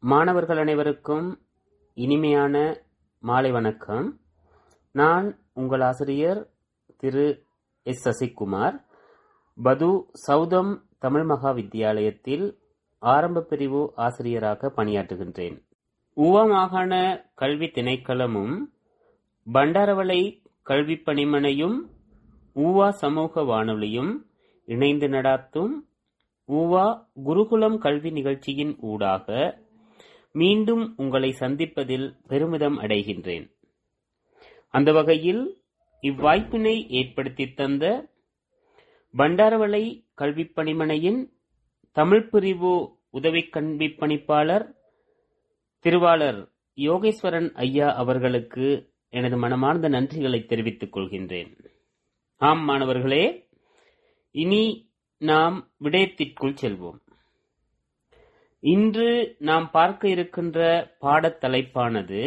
மாணவர்கள் அனைவருக்கும் இனிமையான மாலை வணக்கம் நான் உங்கள் ஆசிரியர் திரு எஸ் சசிகுமார் பது சௌதம் தமிழ் மகா வித்தியாலயத்தில் ஆரம்ப பிரிவு ஆசிரியராக பணியாற்றுகின்றேன் உவ மாகாண கல்வி திணைக்களமும் பண்டாரவளை கல்வி பணிமனையும் ஊவா சமூக வானொலியும் இணைந்து நடாத்தும் ஊவா குருகுலம் கல்வி நிகழ்ச்சியின் ஊடாக மீண்டும் உங்களை சந்திப்பதில் பெருமிதம் அடைகின்றேன் அந்த வகையில் இவ்வாய்ப்பினை ஏற்படுத்தித் தந்த பண்டாரவளை கல்விப் பணிமனையின் தமிழ் பிரிவு உதவி கல்வி பணிப்பாளர் திருவாளர் யோகேஸ்வரன் ஐயா அவர்களுக்கு எனது மனமார்ந்த நன்றிகளை தெரிவித்துக் கொள்கின்றேன் ஆம் மாணவர்களே இனி நாம் விடயத்திற்குள் செல்வோம் இன்று நாம் பார்க்க இருக்கின்ற பாடத் தலைப்பானது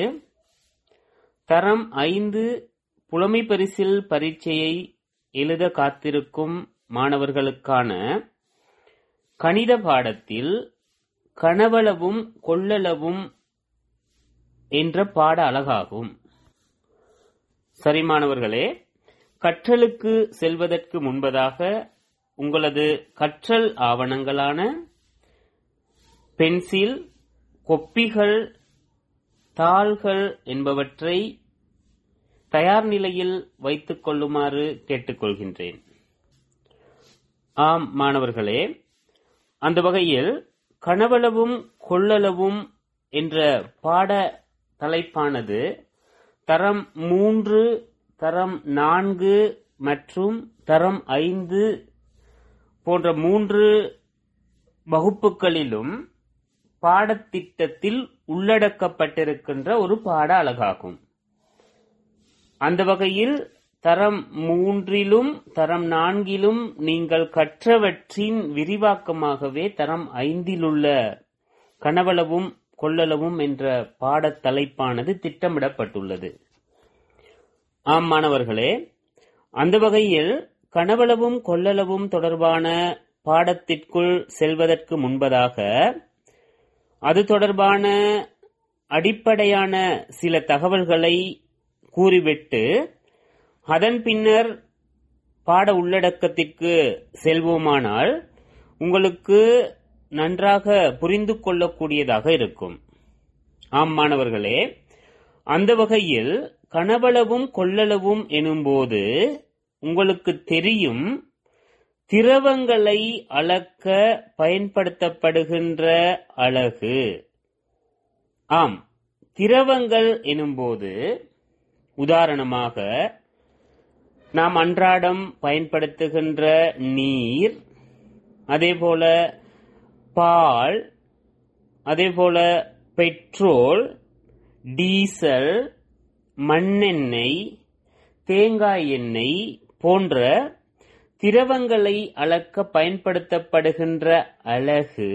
தரம் ஐந்து புலமை பரிசில் பரீட்சையை எழுத காத்திருக்கும் மாணவர்களுக்கான கணித பாடத்தில் கனவளவும் கொள்ளளவும் என்ற பாட அழகாகும் சரி மாணவர்களே கற்றலுக்கு செல்வதற்கு முன்பதாக உங்களது கற்றல் ஆவணங்களான பென்சில் கொப்பிகள் தாள்கள் என்பவற்றை தயார் நிலையில் வைத்துக் கொள்ளுமாறு கேட்டுக்கொள்கின்றேன் ஆம் மாணவர்களே அந்த வகையில் கனவளவும் கொள்ளளவும் என்ற பாட தலைப்பானது தரம் மூன்று தரம் நான்கு மற்றும் தரம் ஐந்து போன்ற மூன்று வகுப்புகளிலும் பாடத்திட்டத்தில் உள்ளடக்கப்பட்டிருக்கின்ற ஒரு பாட அழகாகும் அந்த வகையில் தரம் மூன்றிலும் தரம் நான்கிலும் நீங்கள் கற்றவற்றின் விரிவாக்கமாகவே தரம் ஐந்திலுள்ள கனவளவும் கொள்ளளவும் என்ற பாடத் தலைப்பானது திட்டமிடப்பட்டுள்ளது ஆம் மாணவர்களே அந்த வகையில் கனவளவும் கொள்ளளவும் தொடர்பான பாடத்திற்குள் செல்வதற்கு முன்பதாக அது தொடர்பான அடிப்படையான சில தகவல்களை கூறிவிட்டு அதன் பின்னர் பாட உள்ளடக்கத்திற்கு செல்வோமானால் உங்களுக்கு நன்றாக புரிந்து கொள்ளக்கூடியதாக இருக்கும் ஆம் மாணவர்களே அந்த வகையில் கனவளவும் கொள்ளளவும் எனும்போது உங்களுக்கு தெரியும் திரவங்களை அளக்க பயன்படுத்தப்படுகின்ற அலகு ஆம் திரவங்கள் எனும்போது உதாரணமாக நாம் அன்றாடம் பயன்படுத்துகின்ற நீர் அதேபோல பால் அதேபோல பெட்ரோல் டீசல் மண்ணெண்ணெய் தேங்காய் எண்ணெய் போன்ற திரவங்களை அளக்க பயன்படுத்தப்படுகின்ற அலகு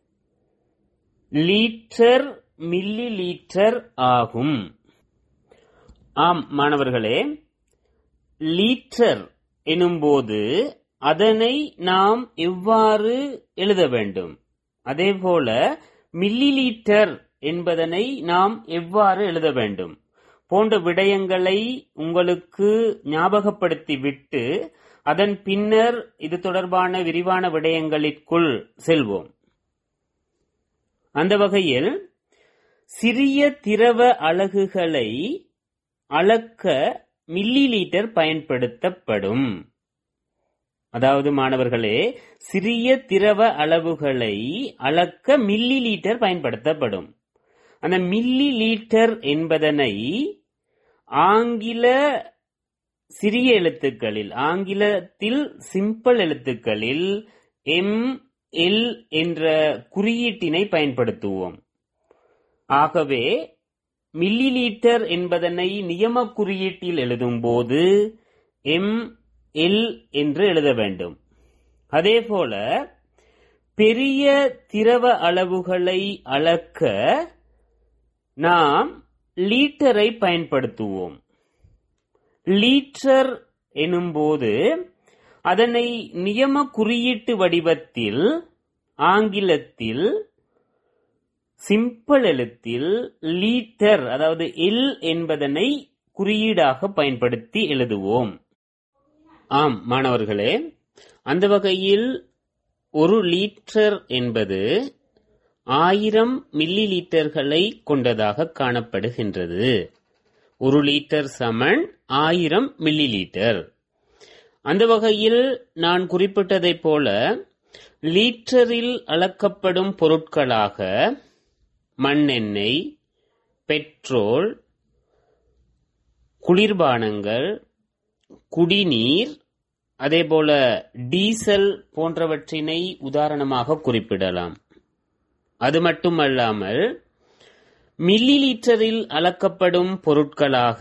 லீட்டர் மில்லி லீட்டர் ஆகும் ஆம் மாணவர்களே லீட்டர் எனும்போது அதனை நாம் எவ்வாறு எழுத வேண்டும் அதேபோல மில்லி லீட்டர் என்பதனை நாம் எவ்வாறு எழுத வேண்டும் போன்ற விடயங்களை உங்களுக்கு ஞாபகப்படுத்தி விட்டு அதன் பின்னர் இது தொடர்பான விரிவான விடயங்களிற்குள் செல்வோம் அந்த வகையில் சிறிய திரவ அலகுகளை அளக்க மில்லி லீட்டர் பயன்படுத்தப்படும் அதாவது மாணவர்களே சிறிய திரவ அளவுகளை அளக்க மில்லி லீட்டர் பயன்படுத்தப்படும் அந்த மில்லி லீட்டர் என்பதனை ஆங்கில சிறிய எழுத்துக்களில் ஆங்கிலத்தில் சிம்பிள் எழுத்துக்களில் எம் எல் என்ற குறியீட்டினை பயன்படுத்துவோம் ஆகவே மில்லி லீட்டர் என்பதனை நியம குறியீட்டில் எழுதும்போது எம் எல் என்று எழுத வேண்டும் அதேபோல பெரிய திரவ அளவுகளை அளக்க நாம் லீட்டரை பயன்படுத்துவோம் லீட்டர் எனும்போது அதனை நியம குறியீட்டு வடிவத்தில் ஆங்கிலத்தில் சிம்பிள் எழுத்தில் லீட்டர் அதாவது எல் என்பதனை குறியீடாக பயன்படுத்தி எழுதுவோம் ஆம் மாணவர்களே அந்த வகையில் ஒரு லீட்டர் என்பது ஆயிரம் மில்லி லீட்டர்களை கொண்டதாக காணப்படுகின்றது ஒரு லீட்டர் சமன் ஆயிரம் மில்லி லீட்டர் அந்த வகையில் நான் குறிப்பிட்டதைப் போல லீட்டரில் அளக்கப்படும் பொருட்களாக மண்ணெண்ணெய் பெட்ரோல் குளிர்பானங்கள் குடிநீர் அதேபோல டீசல் போன்றவற்றினை உதாரணமாக குறிப்பிடலாம் அது மட்டுமல்லாமல் மில்லி லீட்டரில் அளக்கப்படும் பொருட்களாக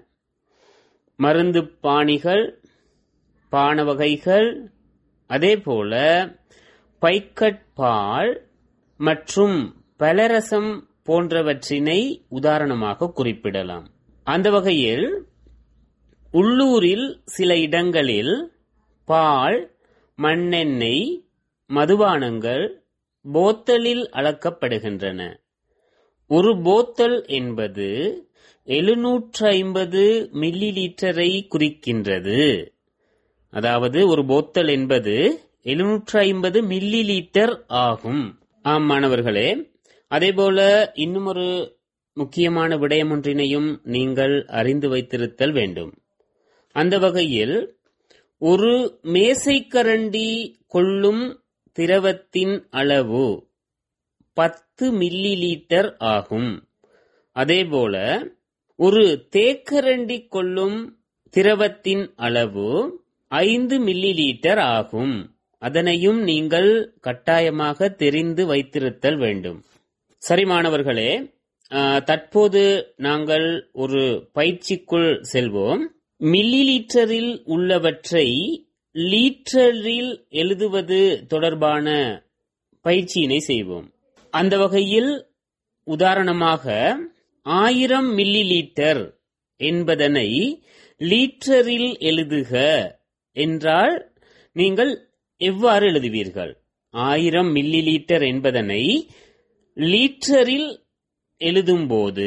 மருந்து பாணிகள் பான வகைகள் அதேபோல பைக்கட் பால் மற்றும் பலரசம் போன்றவற்றினை உதாரணமாக குறிப்பிடலாம் அந்த வகையில் உள்ளூரில் சில இடங்களில் பால் மண்ணெண்ணெய் மதுபானங்கள் போத்தலில் அளக்கப்படுகின்றன ஒரு போத்தல் என்பது எழுநூற்று ஐம்பது மில்லி லீட்டரை குறிக்கின்றது அதாவது ஒரு போத்தல் என்பது எழுநூற்று ஐம்பது மில்லி லீட்டர் ஆகும் ஆம் மாணவர்களே அதேபோல இன்னும் ஒரு முக்கியமான விடயம் ஒன்றினையும் நீங்கள் அறிந்து வைத்திருத்தல் வேண்டும் அந்த வகையில் ஒரு மேசைக்கரண்டி கொள்ளும் திரவத்தின் அளவு பத்து மில்லி லீட்டர் ஆகும் அதேபோல ஒரு தேக்கரண்டி கொள்ளும் திரவத்தின் அளவு ஐந்து மில்லி லீட்டர் ஆகும் அதனையும் நீங்கள் கட்டாயமாக தெரிந்து வைத்திருத்தல் வேண்டும் சரி மாணவர்களே ஆஹ், தற்போது நாங்கள் ஒரு பயிற்சிக்குள் செல்வோம் மில்லி லீட்டரில் உள்ளவற்றை லீட்டரில் எழுதுவது தொடர்பான பயிற்சியினை செய்வோம் அந்த வகையில் உதாரணமாக ஆயிரம் மில்லி லீட்டர் என்பதனை லீட்டரில் எழுதுக என்றால் நீங்கள் எவ்வாறு எழுதுவீர்கள் ஆயிரம் மில்லி லீட்டர் என்பதனை லீட்டரில் எழுதும்போது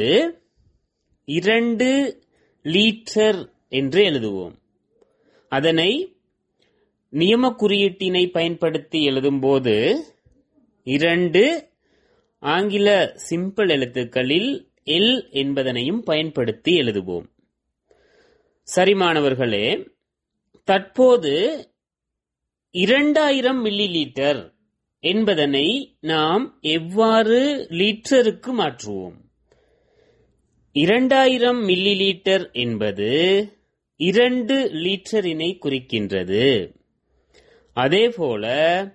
இரண்டு லீட்டர் என்று எழுதுவோம் அதனை நியம குறியீட்டினை பயன்படுத்தி எழுதும்போது இரண்டு ஆங்கில சிம்பிள் எழுத்துக்களில் எல் என்பதனையும் பயன்படுத்தி எழுதுவோம் சரி மாணவர்களே தற்போது இரண்டாயிரம் மில்லி லீட்டர் என்பதனை நாம் எவ்வாறு லீட்டருக்கு மாற்றுவோம் இரண்டாயிரம் மில்லி லீட்டர் என்பது இரண்டு லீட்டரினை குறிக்கின்றது அதேபோல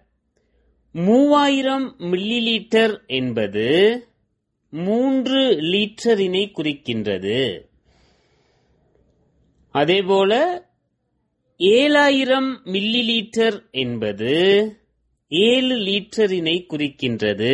மூவாயிரம் மில்லி லீட்டர் என்பது மூன்று லீட்டரினை குறிக்கின்றது அதேபோல ஏழாயிரம் மில்லி லீட்டர் என்பது ஏழு லீட்டரினை குறிக்கின்றது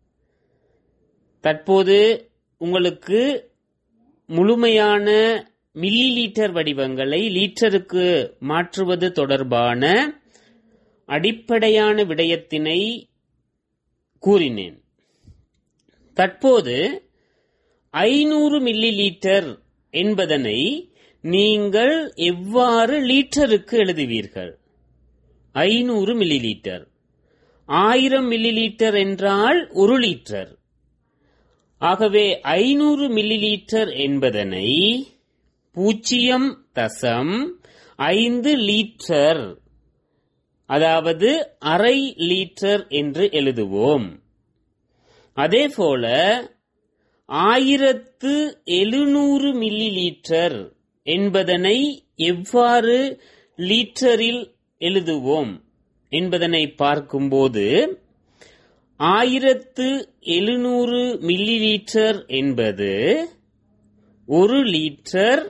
தற்போது உங்களுக்கு முழுமையான மில்லி லீட்டர் வடிவங்களை லீட்டருக்கு மாற்றுவது தொடர்பான அடிப்படையான விடயத்தினை கூறினேன் தற்போது ஐநூறு மில்லி லீட்டர் என்பதனை நீங்கள் எவ்வாறு லீட்டருக்கு எழுதுவீர்கள் ஐநூறு மில்லி லீட்டர் ஆயிரம் மில்லி லீட்டர் என்றால் ஒரு லீட்டர் ஆகவே ஐநூறு மில்லி லீட்டர் என்பதனை பூஜ்ஜியம் தசம் ஐந்து லீட்டர் அதாவது அரை லீட்டர் என்று எழுதுவோம் அதேபோல ஆயிரத்து எழுநூறு மில்லி லீட்டர் என்பதனை எவ்வாறு லீட்டரில் எழுதுவோம் என்பதனை பார்க்கும்போது ஆயிரத்து எழுநூறு மில்லி லீட்டர் என்பது ஒரு லீட்டர்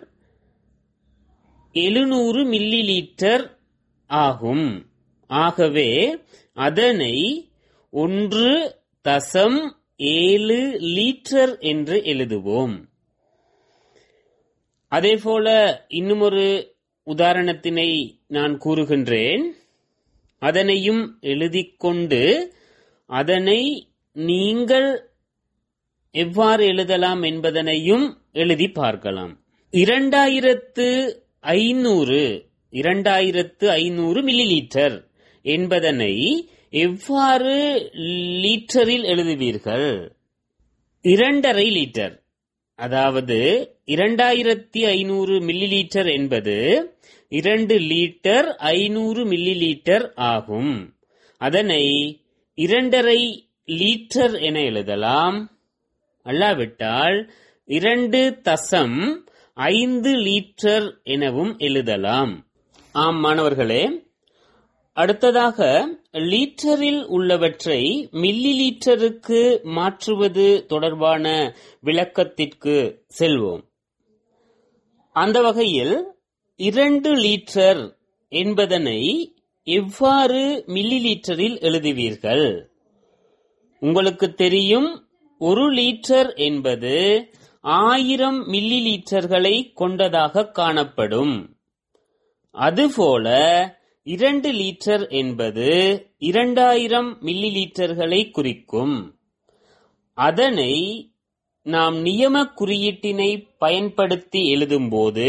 எழுநூறு மில்லி லீட்டர் ஆகும் ஆகவே அதனை ஒன்று தசம் ஏழு லீட்டர் என்று எழுதுவோம் அதேபோல இன்னும் ஒரு உதாரணத்தினை நான் கூறுகின்றேன் அதனையும் எழுதிக் கொண்டு அதனை நீங்கள் எவ்வாறு எழுதலாம் என்பதனையும் எழுதி பார்க்கலாம் இரண்டாயிரத்து ஐநூறு இரண்டாயிரத்து ஐநூறு மில்லி லீட்டர் என்பதனை எவ்வாறு லீட்டரில் எழுதுவீர்கள் இரண்டரை லிட்டர் அதாவது இரண்டாயிரத்தி ஐநூறு மில்லி லீட்டர் என்பது இரண்டு லீட்டர் ஐநூறு மில்லி லீட்டர் ஆகும் அதனை இரண்டரை லீட்டர் என எழுதலாம் அல்லாவிட்டால் இரண்டு தசம் ஐந்து லீட்டர் எனவும் எழுதலாம் ஆம் மாணவர்களே அடுத்ததாக லீட்டரில் உள்ளவற்றை மில்லி லீட்டருக்கு மாற்றுவது தொடர்பான விளக்கத்திற்கு செல்வோம் அந்த வகையில் இரண்டு லீட்டர் என்பதனை எவ்வாறு மில்லி லீட்டரில் எழுதுவீர்கள் உங்களுக்கு தெரியும் ஒரு லீட்டர் என்பது ஆயிரம் மில்லி லீட்டர்களை கொண்டதாக காணப்படும் அதுபோல இரண்டு லீட்டர் என்பது இரண்டாயிரம் மில்லி லீட்டர்களை குறிக்கும் அதனை நாம் நியம குறியீட்டினை பயன்படுத்தி எழுதும்போது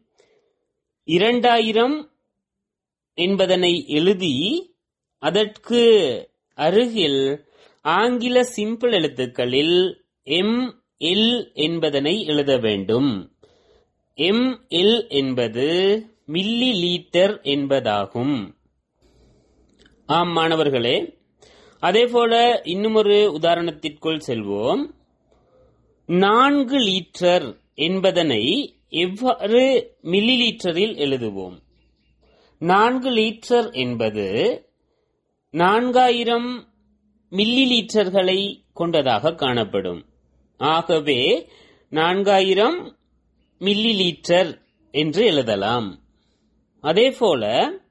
இரண்டாயிரம் என்பதனை எழுதி அதற்கு அருகில் ஆங்கில சிம்பிள் எழுத்துக்களில் எம் எல் என்பதனை எழுத வேண்டும் எம் எல் என்பது மில்லி லீட்டர் என்பதாகும் ஆம் மாணவர்களே அதேபோல இன்னுமொரு உதாரணத்திற்குள் செல்வோம் நான்கு லீட்டர் என்பதனை எவ்வாறு மில்லி லீட்டரில் எழுதுவோம் நான்கு லீட்டர் என்பது நான்காயிரம் மில்லி லீட்டர்களை கொண்டதாக காணப்படும் ஆகவே நான்காயிரம் மில்லி லீட்டர் என்று எழுதலாம் அதேபோல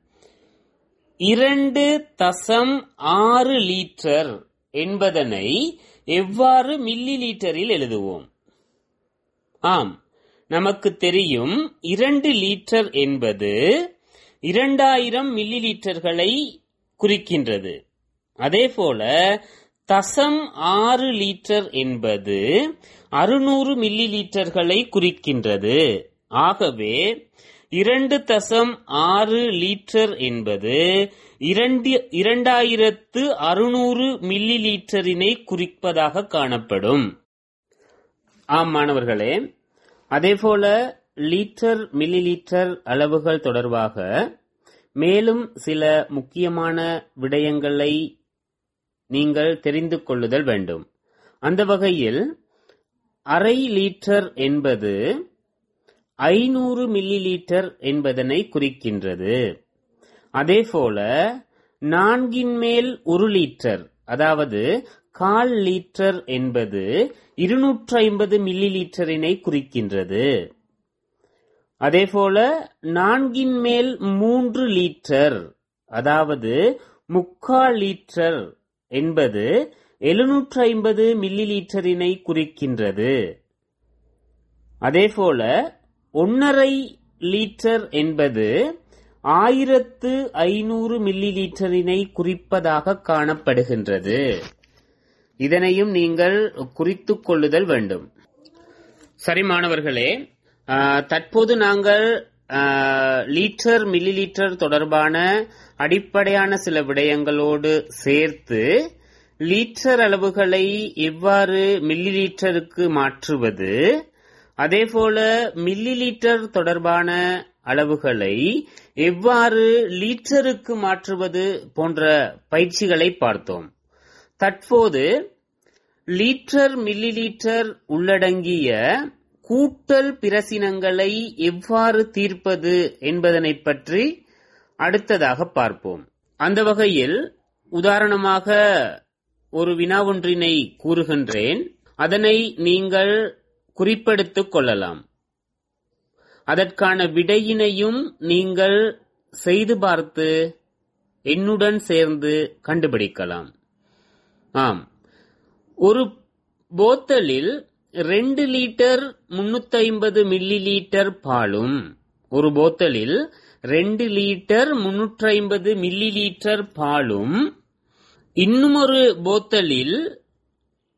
இரண்டு தசம் ஆறு லீட்டர் என்பதனை எவ்வாறு மில்லி லீட்டரில் எழுதுவோம் ஆம் நமக்கு தெரியும் இரண்டு லீட்டர் என்பது இரண்டாயிரம் மில்லி லீட்டர்களை குறிக்கின்றது அதேபோல தசம் ஆறு லீட்டர் என்பது அறுநூறு மில்லி லீட்டர்களை குறிக்கின்றது ஆகவே இரண்டு தசம் ஆறு லீட்டர் என்பது இரண்டு இரண்டாயிரத்து அறுநூறு மில்லி லீட்டரினை குறிப்பதாக காணப்படும் ஆம் மாணவர்களே அதேபோல லீட்டர் மில்லி லீட்டர் அளவுகள் தொடர்பாக மேலும் சில முக்கியமான விடயங்களை நீங்கள் தெரிந்து கொள்ளுதல் வேண்டும் அந்த வகையில் அரை லீட்டர் என்பது ஐநூறு மில்லி லீட்டர் என்பதனை குறிக்கின்றது அதேபோல நான்கின் மேல் ஒரு லீட்டர் அதாவது கால் லீட்டர் என்பது இருநூற்று ஐம்பது மில்லி லீட்டரினை குறிக்கின்றது அதேபோல நான்கின் மேல் மூன்று லீட்டர் அதாவது முக்கால் லீட்டர் என்பது எழுநூற்று ஐம்பது மில்லி லீட்டரினை குறிக்கின்றது அதேபோல ஒன்னரை லீட்டர் என்பது ஆயிரத்து ஐநூறு மில்லி லீட்டரினை குறிப்பதாக காணப்படுகின்றது இதனையும் நீங்கள் குறித்துக் கொள்ளுதல் வேண்டும் சரி மாணவர்களே ஆஹ், தற்போது நாங்கள் ஆஹ், லீட்டர் மில்லி லீட்டர் தொடர்பான அடிப்படையான சில விடயங்களோடு சேர்த்து லீட்டர் அளவுகளை எவ்வாறு மில்லி லீட்டருக்கு மாற்றுவது அதேபோல மில்லி லீட்டர் தொடர்பான அளவுகளை எவ்வாறு லீட்டருக்கு மாற்றுவது போன்ற பயிற்சிகளை பார்த்தோம் தற்போது லீட்டர் மில்லி லீட்டர் உள்ளடங்கிய கூட்டல் பிரசினங்களை எவ்வாறு தீர்ப்பது என்பதனை பற்றி அடுத்ததாக பார்ப்போம் அந்த வகையில் உதாரணமாக ஒரு வினா ஒன்றினை கூறுகின்றேன் அதனை நீங்கள் குறிப்பெடுத்துக் கொள்ளலாம் அதற்கான விடையினையும் நீங்கள் செய்து பார்த்து என்னுடன் சேர்ந்து கண்டுபிடிக்கலாம் ஆம் ஒரு போத்தலில் ரெண்டு லிட்டர் முன்னூத்தி ஐம்பது மில்லி லீட்டர் பாலும் ஒரு போத்தலில் ரெண்டு லிட்டர் முன்னூற்றி ஐம்பது மில்லி லீட்டர் பாலும் இன்னுமொரு போத்தலில்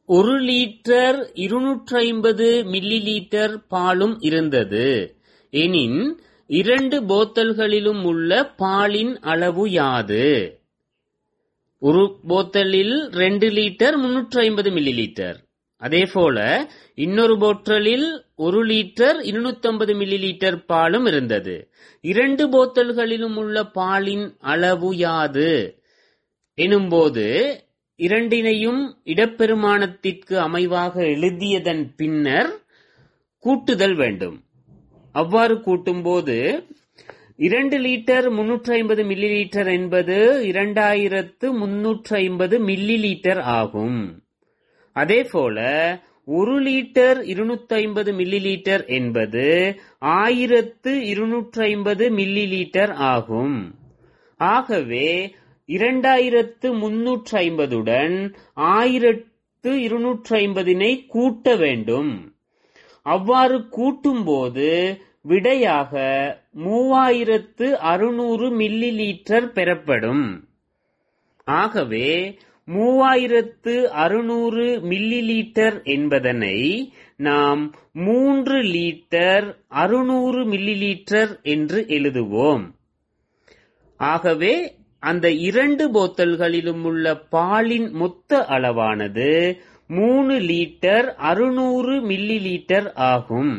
ஒரு லிட்டர் இருநூற்றி ஐம்பது மில்லி லிட்டர் பாலும் இருந்தது எனின் இரண்டு போத்தல்களிலும் உள்ள பாலின் அளவு யாது ஒரு போத்தலில் ரெண்டு லிட்டர் முன்னூற்றி ஐம்பது மில்லி லிட்டர் அதே போல இன்னொரு போத்தலில் ஒரு லிட்டர் இருநூத்தி மில்லி லிட்டர் பாலும் இருந்தது இரண்டு போத்தல்களிலும் உள்ள பாலின் அளவு யாது எனும்போது இரண்டினையும் இடப்பெருமானத்திற்கு அமைவாக எழுதியதன் பின்னர் கூட்டுதல் வேண்டும் அவ்வாறு கூட்டும்போது இரண்டு லிட்டர் முன்னூற்றி ஐம்பது மில்லி லிட்டர் என்பது இரண்டாயிரத்து முன்னூற்றி ஐம்பது மில்லி லிட்டர் ஆகும் அதேபோல ஒரு லிட்டர் இருநூத்தி ஐம்பது மில்லி லிட்டர் என்பது ஆயிரத்து இருநூற்றி ஐம்பது மில்லி லிட்டர் ஆகும் ஆகவே இரண்டாயிரத்து முன்னூற்றி ஐம்பதுடன் ஆயிரத்து இருநூற்றி ஐம்பதினை கூட்ட வேண்டும் அவ்வாறு கூட்டும்போது விடையாக மூவாயிரத்து அறுநூறு மில்லி லிட்டர் பெறப்படும் ஆகவே மூவாயிரத்து அறுநூறு மில்லி லிட்டர் என்பதனை நாம் மூன்று லிட்டர் அறுநூறு மில்லி லிட்டர் என்று எழுதுவோம் ஆகவே அந்த இரண்டு போத்தல்களிலும் உள்ள பாலின் மொத்த அளவானது மூணு லிட்டர் அறுநூறு மில்லி லிட்டர் ஆகும்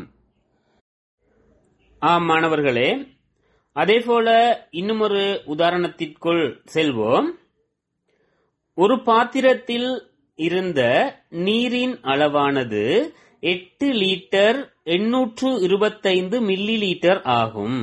ஆம் மாணவர்களே அதேபோல இன்னும் ஒரு உதாரணத்திற்குள் செல்வோம் ஒரு பாத்திரத்தில் இருந்த நீரின் அளவானது எட்டு லிட்டர் எண்ணூற்று இருபத்தைந்து மில்லி லிட்டர் ஆகும்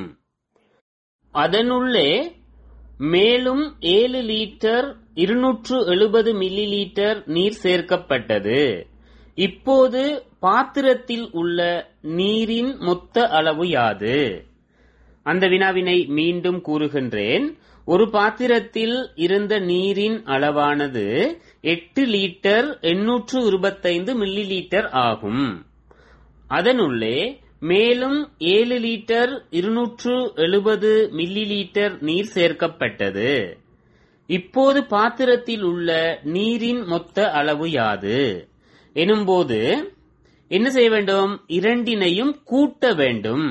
அதனுள்ளே மேலும் ஏழு லிட்டர் இருநூற்று எழுபது மில்லி லிட்டர் நீர் சேர்க்கப்பட்டது இப்போது பாத்திரத்தில் உள்ள நீரின் மொத்த அளவு யாது அந்த வினாவினை மீண்டும் கூறுகின்றேன் ஒரு பாத்திரத்தில் இருந்த நீரின் அளவானது எட்டு லிட்டர் எண்ணூற்று இருபத்தைந்து மில்லி லிட்டர் ஆகும் அதனுள்ளே மேலும் ஏழு லிட்டர் இருநூற்று எழுபது மில்லி லிட்டர் நீர் சேர்க்கப்பட்டது இப்போது பாத்திரத்தில் உள்ள நீரின் மொத்த அளவு யாது எனும்போது என்ன செய்ய வேண்டும் இரண்டினையும் கூட்ட வேண்டும்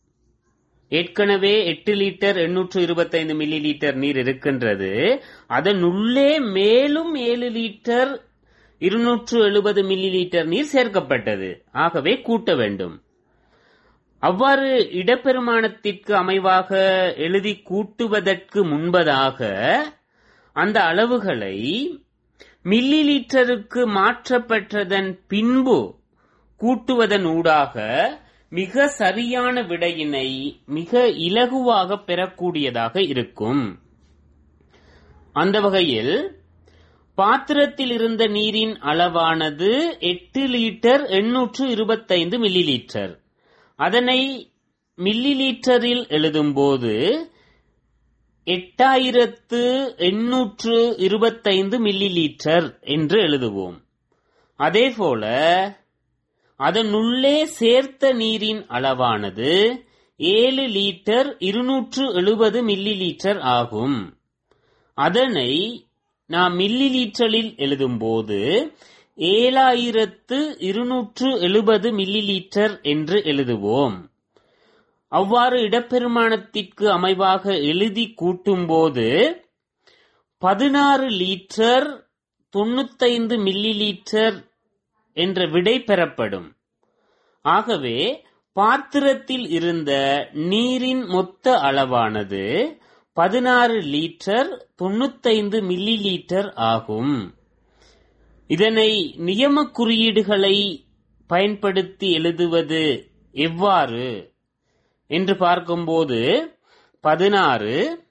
ஏற்கனவே எட்டு லிட்டர் எண்ணூற்று இருபத்தைந்து மில்லி லிட்டர் நீர் இருக்கின்றது அதனுள்ளே மேலும் ஏழு லிட்டர் இருநூற்று எழுபது மில்லி லிட்டர் நீர் சேர்க்கப்பட்டது ஆகவே கூட்ட வேண்டும் அவ்வாறு இடப்பெருமானத்திற்கு அமைவாக எழுதி கூட்டுவதற்கு முன்பதாக அந்த அளவுகளை மில்லி லிட்டருக்கு மாற்றப்பட்டதன் பின்பு கூட்டுவதன் ஊடாக மிக சரியான விடையினை மிக இலகுவாக பெறக்கூடியதாக இருக்கும் அந்த வகையில் பாத்திரத்தில் இருந்த நீரின் அளவானது எட்டு லிட்டர் எண்ணூற்று இருபத்தைந்து மில்லி லிட்டர் அதனை மில்லி லிட்டரில் எழுதும்போது எட்டாயிரத்து எண்ணூற்று இருபத்தைந்து மில்லி லிட்டர் என்று எழுதுவோம் அதேபோல அதனுள்ளே சேர்த்த நீரின் அளவானது ஏழு லிட்டர் இருநூற்று எழுபது மில்லி லிட்டர் ஆகும் அதனை நாம் மில்லி லிட்டரில் எழுதும்போது ஏழாயிரத்து இருநூற்று எழுபது மில்லி லிட்டர் என்று எழுதுவோம் அவ்வாறு இடப்பெருமானத்திற்கு அமைவாக எழுதி கூட்டும்போது பதினாறு லிட்டர் தொண்ணூத்தைந்து மில்லி லிட்டர் என்ற விடை பெறப்படும் ஆகவே பாத்திரத்தில் இருந்த நீரின் மொத்த அளவானது பதினாறு லிட்டர் தொண்ணூத்தைந்து மில்லி லிட்டர் ஆகும் இதனை நியம குறியீடுகளை பயன்படுத்தி எழுதுவது எவ்வாறு என்று பார்க்கும்போது பதினாறு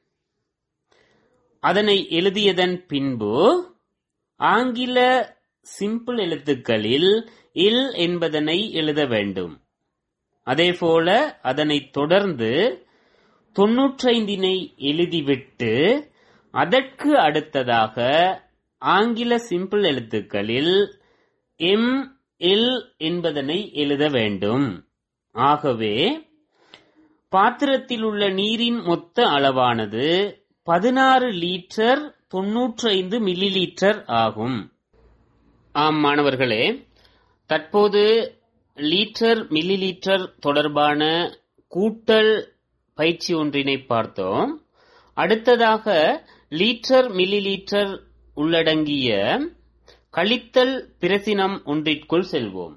அதனை எழுதியதன் பின்பு ஆங்கில சிம்பிள் எழுத்துக்களில் இல் என்பதனை எழுத வேண்டும் அதேபோல அதனை தொடர்ந்து தொன்னூற்றைந்தினை எழுதிவிட்டு அதற்கு அடுத்ததாக ஆங்கில சிம்பிள் எழுத்துக்களில் எம் எல் என்பதனை எழுத வேண்டும் ஆகவே பாத்திரத்தில் உள்ள நீரின் மொத்த அளவானது பதினாறு லிட்டர் தொன்னூற்றைந்து மில்லி லிட்டர் ஆகும் ஆம் மாணவர்களே தற்போது லீட்டர் மில்லி லீட்டர் தொடர்பான கூட்டல் பயிற்சி ஒன்றினை பார்த்தோம் அடுத்ததாக லீட்டர் மில்லி லீட்டர் உள்ளடங்கிய கழித்தல் பிரசினம் ஒன்றிற்குள் செல்வோம்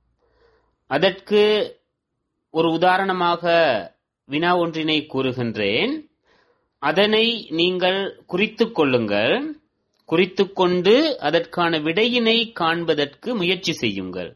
அதற்கு ஒரு உதாரணமாக வினா ஒன்றினை கூறுகின்றேன் அதனை நீங்கள் குறித்துக் கொள்ளுங்கள் குறித்துக்கொண்டு அதற்கான விடையினை காண்பதற்கு முயற்சி செய்யுங்கள்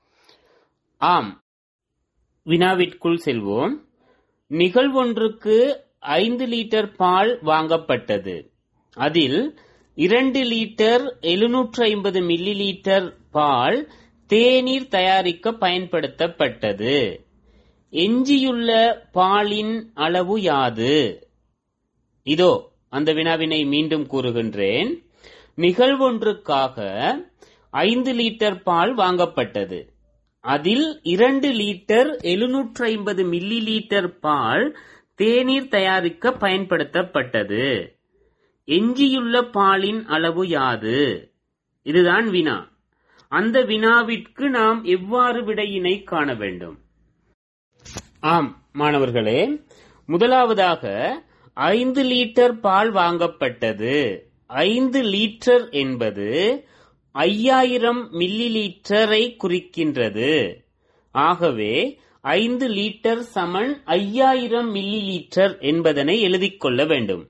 ஆம் வினாவிற்குள் செல்வோம் நிகழ்வொன்றுக்கு ஐந்து லிட்டர் பால் வாங்கப்பட்டது அதில் இரண்டு லிட்டர் எழுநூற்று ஐம்பது மில்லி லிட்டர் பால் தேநீர் தயாரிக்க பயன்படுத்தப்பட்டது எஞ்சியுள்ள பாலின் அளவு யாது இதோ அந்த வினாவினை மீண்டும் கூறுகின்றேன் நிகழ்வொன்றுக்காக ஐந்து லிட்டர் பால் வாங்கப்பட்டது அதில் இரண்டு லிட்டர் எழுநூற்று ஐம்பது மில்லி லிட்டர் பால் தேநீர் தயாரிக்க பயன்படுத்தப்பட்டது எஞ்சியுள்ள பாலின் அளவு யாது இதுதான் வினா அந்த வினாவிற்கு நாம் எவ்வாறு விடையினை காண வேண்டும் ஆம் மாணவர்களே முதலாவதாக ஐந்து லிட்டர் பால் வாங்கப்பட்டது ஐந்து லிட்டர் என்பது ஐயாயிரம் மில்லி லிட்டரை குறிக்கின்றது ஆகவே ஐந்து லிட்டர் சமன் ஐயாயிரம் மில்லி லிட்டர் என்பதனை எழுதிக் கொள்ள வேண்டும்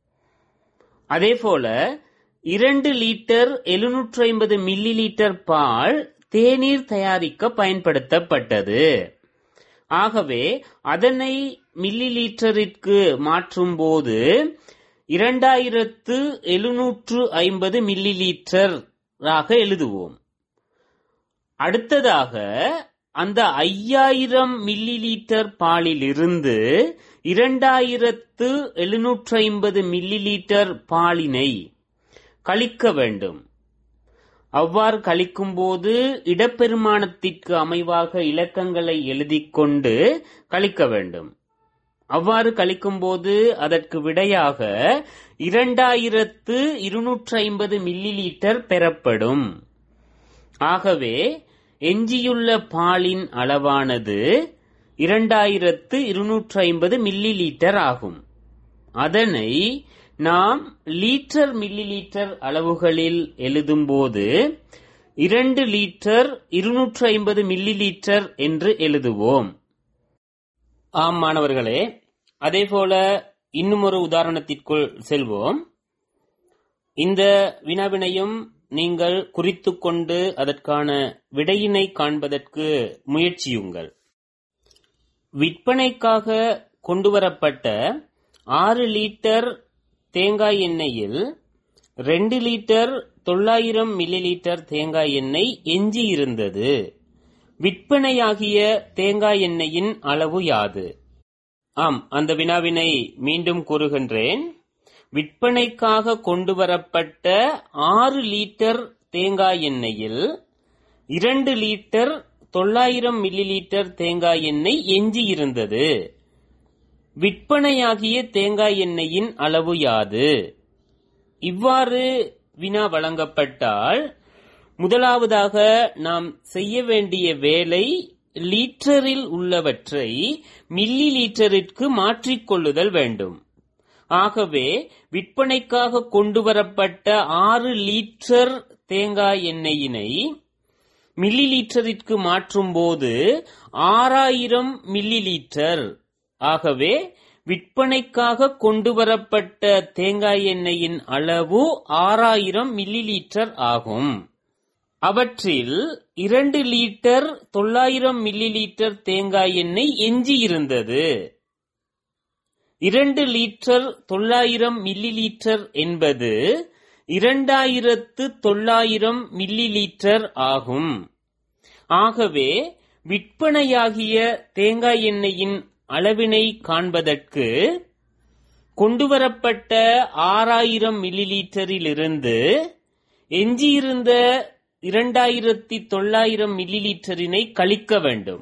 அதேபோல இரண்டு லிட்டர் எழுநூற்று ஐம்பது மில்லி லிட்டர் பால் தேநீர் தயாரிக்க பயன்படுத்தப்பட்டது ஆகவே அதனை மில்லி லிட்டரிற்கு மாற்றும் போது இரண்டாயிரத்து எழுநூற்று ஐம்பது மில்லி லிட்டராக எழுதுவோம் அடுத்ததாக அந்த ஐயாயிரம் மில்லி லிட்டர் பாலிலிருந்து இரண்டாயிரத்து எழுநூற்று ஐம்பது மில்லி லிட்டர் பாலினை கழிக்க வேண்டும் அவ்வாறு கழிக்கும்போது இடப்பெருமானத்திற்கு அமைவாக இலக்கங்களை எழுதிக் கொண்டு கழிக்க வேண்டும் அவ்வாறு கழிக்கும்போது அதற்கு விடையாக இரண்டாயிரத்து இருநூற்று ஐம்பது மில்லி லிட்டர் பெறப்படும் ஆகவே எஞ்சியுள்ள பாலின் அளவானது இரண்டாயிரத்து இருநூற்று ஐம்பது மில்லி லிட்டர் ஆகும் அதனை நாம் லீட்டர் மில்லி லிட்டர் அளவுகளில் எழுதும்போது இரண்டு லிட்டர் இருநூற்று ஐம்பது மில்லி லிட்டர் என்று எழுதுவோம் ஆம் மாணவர்களே அதேபோல இன்னும் ஒரு உதாரணத்திற்குள் செல்வோம் இந்த வினாவினையும் நீங்கள் குறித்துக் கொண்டு அதற்கான விடையினை காண்பதற்கு முயற்சியுங்கள் விற்பனைக்காக கொண்டுவரப்பட்ட ஆறு லிட்டர் தேங்காய் எண்ணெயில் ரெண்டு லிட்டர் தொள்ளாயிரம் மில்லி லிட்டர் தேங்காய் எண்ணெய் எஞ்சி இருந்தது விற்பனையாகிய தேங்காய் எண்ணெயின் அளவு யாது ஆம் அந்த வினாவினை மீண்டும் கூறுகின்றேன் விற்பனைக்காக கொண்டுவரப்பட்ட ஆறு லிட்டர் தேங்காய் எண்ணெயில் இரண்டு லிட்டர் தொள்ளாயிரம் மில்லி லிட்டர் தேங்காய் எண்ணெய் எஞ்சி இருந்தது விற்பனையாகிய தேங்காய் எண்ணெயின் அளவு யாது இவ்வாறு வினா வழங்கப்பட்டால் முதலாவதாக நாம் செய்ய வேண்டிய வேலை லீட்டரில் உள்ளவற்றை மில்லி லீட்டரிற்கு மாற்றிக்கொள்ளுதல் வேண்டும் ஆகவே விற்பனைக்காக கொண்டுவரப்பட்ட ஆறு லீட்டர் தேங்காய் எண்ணெயினை மில்லி லீட்டரிற்கு மாற்றும் போது ஆறாயிரம் மில்லி லீட்டர் ஆகவே விற்பனைக்காக கொண்டுவரப்பட்ட தேங்காய் எண்ணெயின் அளவு ஆறாயிரம் மில்லி லீட்டர் ஆகும் அவற்றில் இரண்டு லீட்டர் தொள்ளாயிரம் மில்லி லீட்டர் தேங்காய் எண்ணெய் எஞ்சி இருந்தது இரண்டு லீட்டர் தொள்ளாயிரம் மில்லி லீட்டர் என்பது இரண்டாயிரத்து தொள்ளாயிரம் மில்லி லீட்டர் ஆகும் ஆகவே விற்பனையாகிய தேங்காய் எண்ணெயின் அளவினை காண்பதற்கு கொண்டுவரப்பட்ட ஆறாயிரம் மில்லி லீட்டரிலிருந்து எஞ்சியிருந்த இரண்டாயிரத்தி தொள்ளாயிரம் மில்லி லீட்டரினை கழிக்க வேண்டும்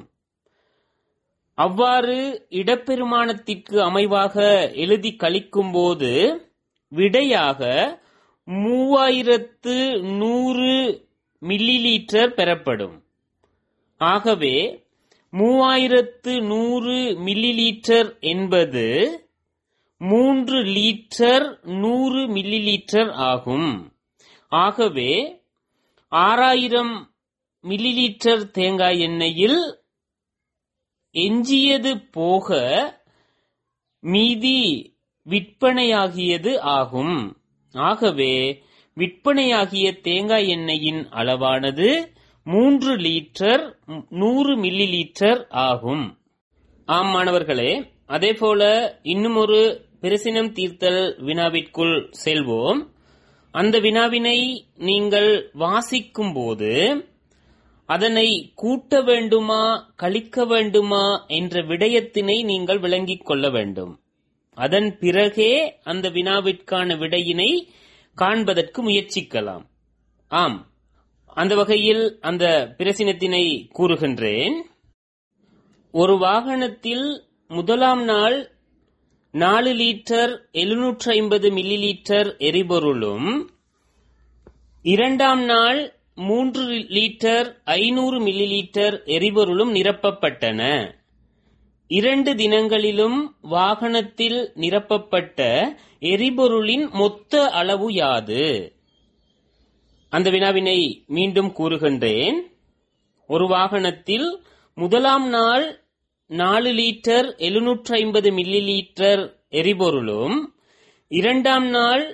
அவ்வாறு இடப்பெருமானத்திற்கு அமைவாக எழுதி கழிக்கும்போது விடையாக மூவாயிரத்து நூறு மில்லி லீட்டர் பெறப்படும் ஆகவே மூவாயிரத்து நூறு மில்லி லீட்டர் என்பது மூன்று லீட்டர் நூறு மில்லி லீட்டர் ஆகும் ஆகவே ஆறாயிரம் மில்லி லீட்டர் தேங்காய் எண்ணெயில் எஞ்சியது போக மீதி விற்பனையாகியது ஆகும் ஆகவே விற்பனையாகிய தேங்காய் எண்ணெயின் அளவானது மூன்று லீட்டர் நூறு மில்லி லீட்டர் ஆகும் ஆம் மாணவர்களே அதேபோல இன்னும் ஒரு பிரசினம் தீர்த்தல் வினாவிற்குள் செல்வோம் அந்த வினாவினை நீங்கள் வாசிக்கும் போது அதனை கூட்ட வேண்டுமா கழிக்க வேண்டுமா என்ற விடயத்தினை நீங்கள் விளங்கிக் கொள்ள வேண்டும் அதன் பிறகே அந்த வினாவிற்கான விடையினை காண்பதற்கு முயற்சிக்கலாம் ஆம் அந்த வகையில் அந்த பிரசினத்தினை கூறுகின்றேன் ஒரு வாகனத்தில் முதலாம் நாள் நாலு லீட்டர் எழுநூற்றி ஐம்பது மில்லி லீட்டர் எரிபொருளும் இரண்டாம் நாள் மூன்று லீட்டர் ஐநூறு மில்லி லீட்டர் எரிபொருளும் நிரப்பப்பட்டன இரண்டு தினங்களிலும் வாகனத்தில் நிரப்பப்பட்ட எரிபொருளின் மொத்த அளவு யாது அந்த வினாவினை மீண்டும் கூறுகின்றேன் ஒரு வாகனத்தில் முதலாம் நாள் நாலு லீட்டர் எழுநூற்றி ஐம்பது மில்லி லீட்டர் எரிபொருளும் இரண்டாம் நாள்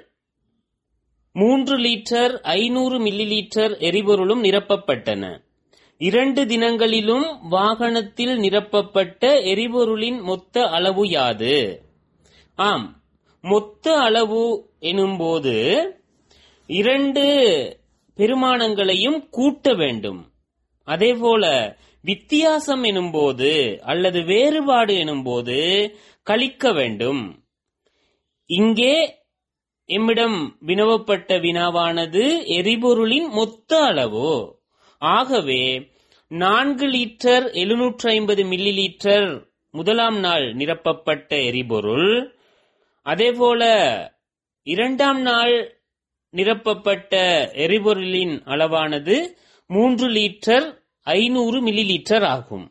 மூன்று லீட்டர் ஐநூறு மில்லி லீட்டர் எரிபொருளும் நிரப்பப்பட்டன இரண்டு தினங்களிலும் வாகனத்தில் நிரப்பப்பட்ட எரிபொருளின் மொத்த அளவு யாது ஆம் மொத்த அளவு எனும்போது இரண்டு பெருமானங்களையும் கூட்ட வேண்டும் அதேபோல வித்தியாசம் எனும்போது அல்லது வேறுபாடு எனும்போது கழிக்க வேண்டும் இங்கே எம்மிடம் வினவப்பட்ட வினாவானது எரிபொருளின் மொத்த அளவு ஆகவே நான்கு லீட்டர் எழுநூற்றி ஐம்பது மில்லி லீட்டர் முதலாம் நாள் நிரப்பப்பட்ட எரிபொருள் அதேபோல இரண்டாம் நாள் நிரப்பப்பட்ட எரிபொருளின் அளவானது மூன்று லீட்டர் ஐநூறு மில்லி லீட்டர் ஆகும்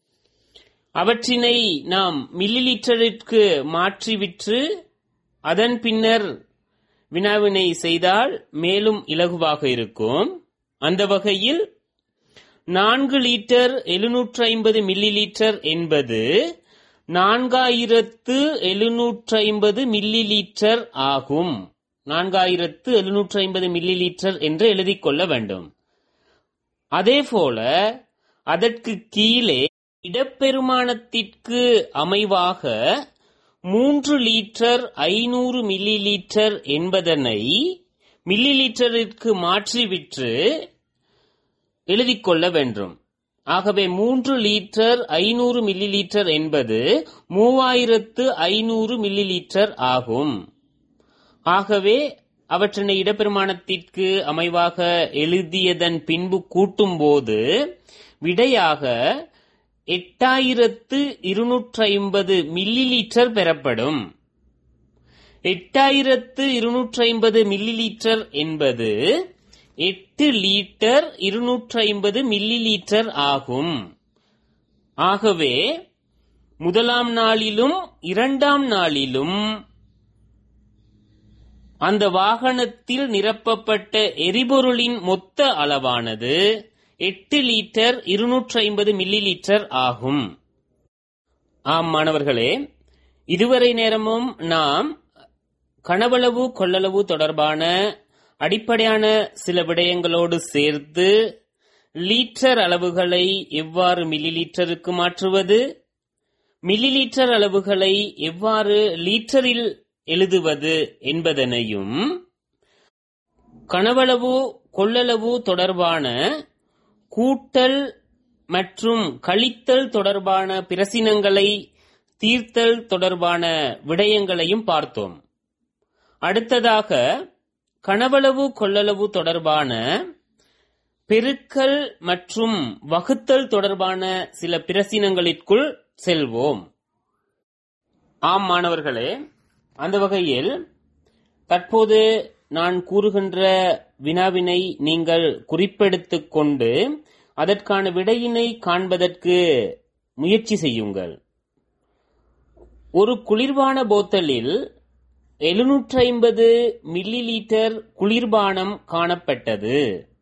அவற்றினை நாம் மில்லி லீட்டரிற்கு மாற்றிவிற்று அதன் பின்னர் வினாவினை செய்தால் மேலும் இலகுவாக இருக்கும் அந்த வகையில் நான்கு லீட்டர் எழுநூற்றி ஐம்பது மில்லி லீட்டர் என்பது நான்காயிரத்து எழுநூற்றி ஐம்பது மில்லி லீட்டர் ஆகும் நான்காயிரத்து எழுநூற்றி ஐம்பது மில்லி லீட்டர் என்று எழுதிக் கொள்ள வேண்டும் அதேபோல அதற்கு கீழே இடப்பெருமானத்திற்கு அமைவாக மூன்று லீட்டர் ஐநூறு மில்லி லீட்டர் என்பதனை மில்லி லீட்டரிற்கு மாற்றிவிட்டு எழுதிக் கொள்ள வேண்டும் ஆகவே மூன்று லீட்டர் ஐநூறு மில்லி லீட்டர் என்பது மூவாயிரத்து ஐநூறு மில்லி லீட்டர் ஆகும் ஆகவே அவற்றினை இடப்பெருமானத்திற்கு அமைவாக எழுதியதன் பின்பு கூட்டும்போது விடையாக எட்டாயிரத்து இருநூற்றி ஐம்பது மில்லி லீட்டர் பெறப்படும் எட்டாயிரத்து இருநூற்றி ஐம்பது மில்லி லீட்டர் என்பது எட்டு லீட்டர் இருநூற்றி ஐம்பது மில்லி லீட்டர் ஆகும் ஆகவே முதலாம் நாளிலும் இரண்டாம் நாளிலும் அந்த வாகனத்தில் நிரப்பப்பட்ட எரிபொருளின் மொத்த அளவானது எட்டு லீட்டர் இருநூற்றி ஐம்பது மில்லி லீட்டர் ஆகும் ஆம் மாணவர்களே இதுவரை நேரமும் நாம் கனவளவு கொள்ளளவு தொடர்பான அடிப்படையான சில விடயங்களோடு சேர்த்து லீட்டர் அளவுகளை எவ்வாறு மில்லி லீட்டருக்கு மாற்றுவது மில்லி லீட்டர் அளவுகளை எவ்வாறு லீட்டரில் எழுதுவது என்பதனையும் கனவளவு கொள்ளளவு தொடர்பான கூட்டல் மற்றும் கழித்தல் தொடர்பான பிரசினங்களை தீர்த்தல் தொடர்பான விடயங்களையும் பார்த்தோம் அடுத்ததாக கனவளவு கொள்ளளவு தொடர்பான பெருக்கல் மற்றும் வகுத்தல் தொடர்பான சில பிரசினங்களிற்குள் செல்வோம் ஆம் மாணவர்களே அந்த வகையில் தற்போது நான் கூறுகின்ற வினாவினை நீங்கள் குறிப்பெடுத்துக் கொண்டு அதற்கான விடையினை காண்பதற்கு முயற்சி செய்யுங்கள் ஒரு குளிர்பான போத்தலில் எழுநூற்றி ஐம்பது மில்லி லீட்டர் குளிர்பானம் காணப்பட்டது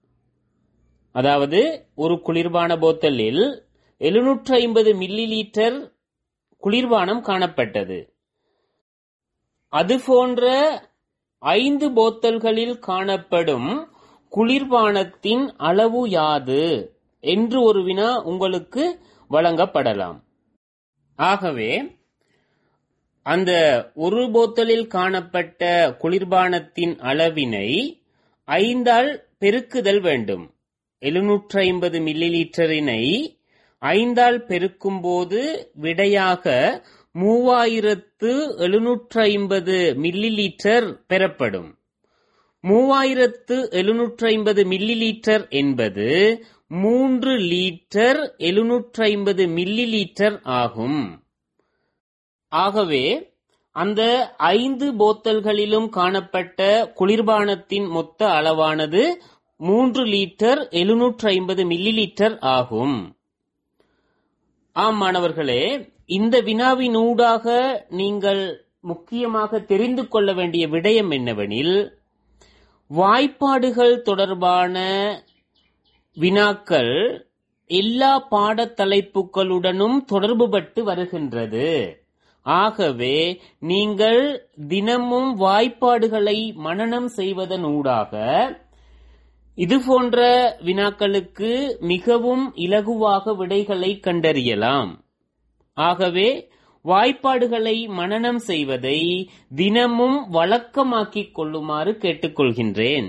அதாவது ஒரு குளிர்பான போத்தலில் எழுநூற்றி ஐம்பது மில்லி லீட்டர் குளிர்பானம் காணப்பட்டது அது போன்ற ஐந்து போத்தல்களில் காணப்படும் குளிர்பானத்தின் அளவு யாது என்று ஒரு வினா உங்களுக்கு வழங்கப்படலாம் ஆகவே அந்த ஒரு போத்தலில் காணப்பட்ட குளிர்பானத்தின் அளவினை ஐந்தால் பெருக்குதல் வேண்டும் எழுநூற்றி ஐம்பது மில்லி லீட்டரினை ஐந்தால் பெருக்கும்போது விடையாக மூவாயிரத்து எழுநூற்று ஐம்பது மில்லி லீட்டர் பெறப்படும் மூவாயிரத்து எழுநூற்று ஐம்பது மில்லி லீட்டர் என்பது மூன்று லீட்டர் எழுநூற்று ஐம்பது மில்லி லீட்டர் ஆகும் ஆகவே அந்த ஐந்து போத்தல்களிலும் காணப்பட்ட குளிர்பானத்தின் மொத்த அளவானது மூன்று லீட்டர் எழுநூற்று ஐம்பது மில்லி லீட்டர் ஆகும் ஆம் மாணவர்களே இந்த வினாவினூடாக நீங்கள் முக்கியமாக தெரிந்து கொள்ள வேண்டிய விடயம் என்னவெனில் வாய்ப்பாடுகள் தொடர்பான வினாக்கள் எல்லா பாடத்தலைப்புகளுடனும் தொடர்புபட்டு வருகின்றது ஆகவே நீங்கள் தினமும் வாய்ப்பாடுகளை மனனம் செய்வதனூடாக இது போன்ற வினாக்களுக்கு மிகவும் இலகுவாக விடைகளை கண்டறியலாம் ஆகவே வாய்ப்பாடுகளை மனனம் செய்வதை தினமும் வழக்கமாக்கிக் கொள்ளுமாறு கேட்டுக்கொள்கின்றேன்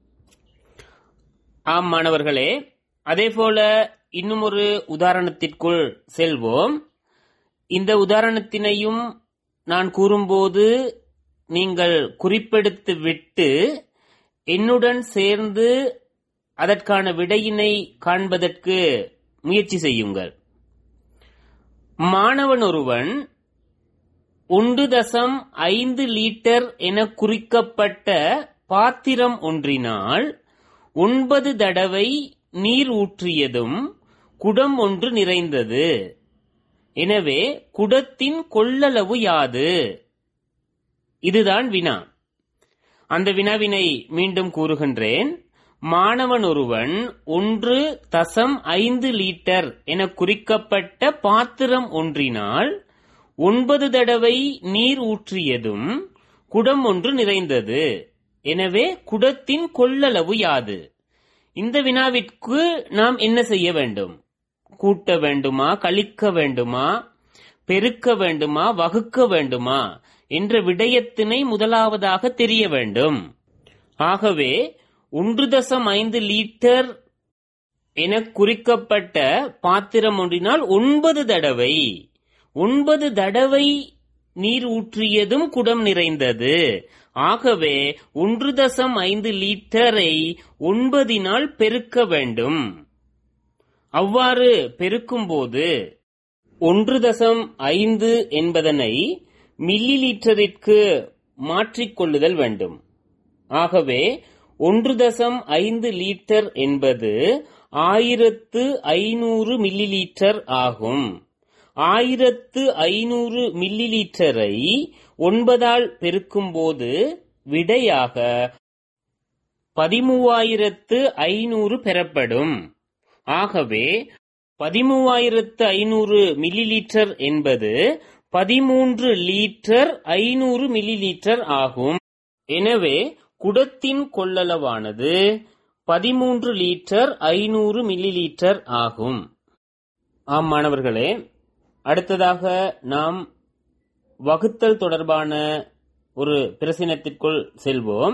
ஆம் மாணவர்களே அதேபோல இன்னும் ஒரு உதாரணத்திற்குள் செல்வோம் இந்த உதாரணத்தினையும் நான் கூறும்போது நீங்கள் குறிப்பெடுத்து விட்டு என்னுடன் சேர்ந்து அதற்கான விடையினை காண்பதற்கு முயற்சி செய்யுங்கள் மாணவன் ஒருவன் ஒன்று தசம் ஐந்து லீட்டர் என குறிக்கப்பட்ட பாத்திரம் ஒன்றினால் ஒன்பது தடவை நீர் ஊற்றியதும் குடம் ஒன்று நிறைந்தது எனவே குடத்தின் கொள்ளளவு யாது இதுதான் வினா அந்த வினாவினை மீண்டும் கூறுகின்றேன் மாணவன் ஒருவன் ஒன்று தசம் ஐந்து லீட்டர் என குறிக்கப்பட்ட பாத்திரம் ஒன்றினால் ஒன்பது தடவை நீர் ஊற்றியதும் குடம் ஒன்று நிறைந்தது எனவே குடத்தின் கொள்ளளவு யாது இந்த வினாவிற்கு நாம் என்ன செய்ய வேண்டும் கூட்ட வேண்டுமா கழிக்க வேண்டுமா பெருக்க வேண்டுமா வகுக்க வேண்டுமா என்ற விடயத்தினை முதலாவதாக தெரிய வேண்டும் ஆகவே ஒன்று தசம் ஐந்து லீட்டர் என குறிக்கப்பட்ட பாத்திரம் ஒன்றினால் ஒன்பது தடவை ஒன்பது தடவை நீர் ஊற்றியதும் குடம் நிறைந்தது ஆகவே ஒன்று தசம் ஐந்து லீட்டரை ஒன்பதினால் பெருக்க வேண்டும் அவ்வாறு பெருக்கும்போது ஒன்று தசம் ஐந்து என்பதனை மில்லி லீட்டரிற்கு மாற்றிக்கொள்ளுதல் வேண்டும் ஆகவே ஒன்று தசம் ஐந்து லீட்டர் என்பது ஆயிரத்து ஐநூறு மில்லி லீட்டர் ஆகும் ஆயிரத்து ஐநூறு மில்லி லீட்டரை ஒன்பதால் பெருக்கும்போது விடையாக பதிமூவாயிரத்து ஐநூறு பெறப்படும் ஆகவே பதிமூவாயிரத்து ஐநூறு மில்லி லீட்டர் என்பது பதிமூன்று லீட்டர் ஐநூறு மில்லி லீட்டர் ஆகும் எனவே குடத்தின் கொள்ளளவானது பதிமூன்று லீட்டர் ஐநூறு மில்லி லீட்டர் ஆகும் ஆம் மாணவர்களே அடுத்ததாக நாம் வகுத்தல் தொடர்பான ஒரு பிரசினத்திற்குள் செல்வோம்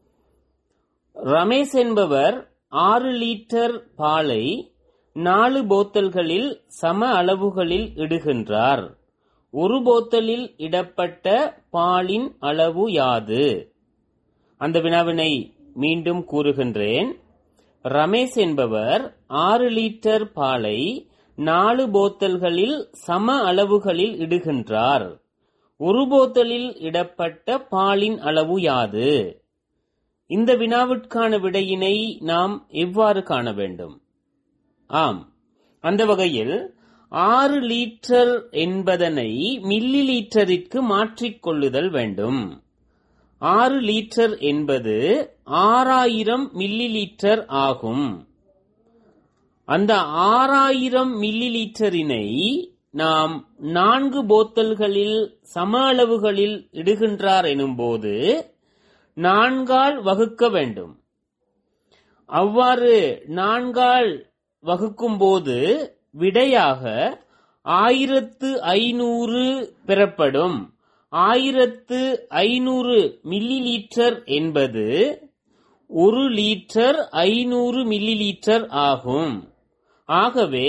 ரமேஷ் என்பவர் ஆறு லீட்டர் பாலை நாலு போத்தல்களில் சம அளவுகளில் இடுகின்றார் ஒரு போத்தலில் இடப்பட்ட பாலின் அளவு யாது அந்த வினாவினை மீண்டும் கூறுகின்றேன் ரமேஷ் என்பவர் ஆறு லீட்டர் பாலை நாலு போத்தல்களில் சம அளவுகளில் இடுகின்றார் ஒரு போத்தலில் இடப்பட்ட பாலின் அளவு யாது இந்த வினாவிற்கான விடையினை நாம் எவ்வாறு காண வேண்டும் ஆம் அந்த வகையில் ஆறு லீட்டர் என்பதனை மில்லி லீட்டரிற்கு மாற்றிக் கொள்ளுதல் வேண்டும் ஆறு லீட்டர் என்பது ஆறாயிரம் மில்லி லீட்டர் ஆகும் அந்த ஆறாயிரம் மில்லி லீட்டரினை நாம் நான்கு போத்தல்களில் சம அளவுகளில் இடுகின்றார் எனும்போது நான்கால் வகுக்க வேண்டும் அவ்வாறு நான்கால் வகுக்கும்போது விடையாக ஆயிரத்து ஐநூறு பெறப்படும் ஆயிரத்து ஐநூறு மில்லி லீட்டர் என்பது ஒரு லீட்டர் ஐநூறு மில்லி லீட்டர் ஆகும் ஆகவே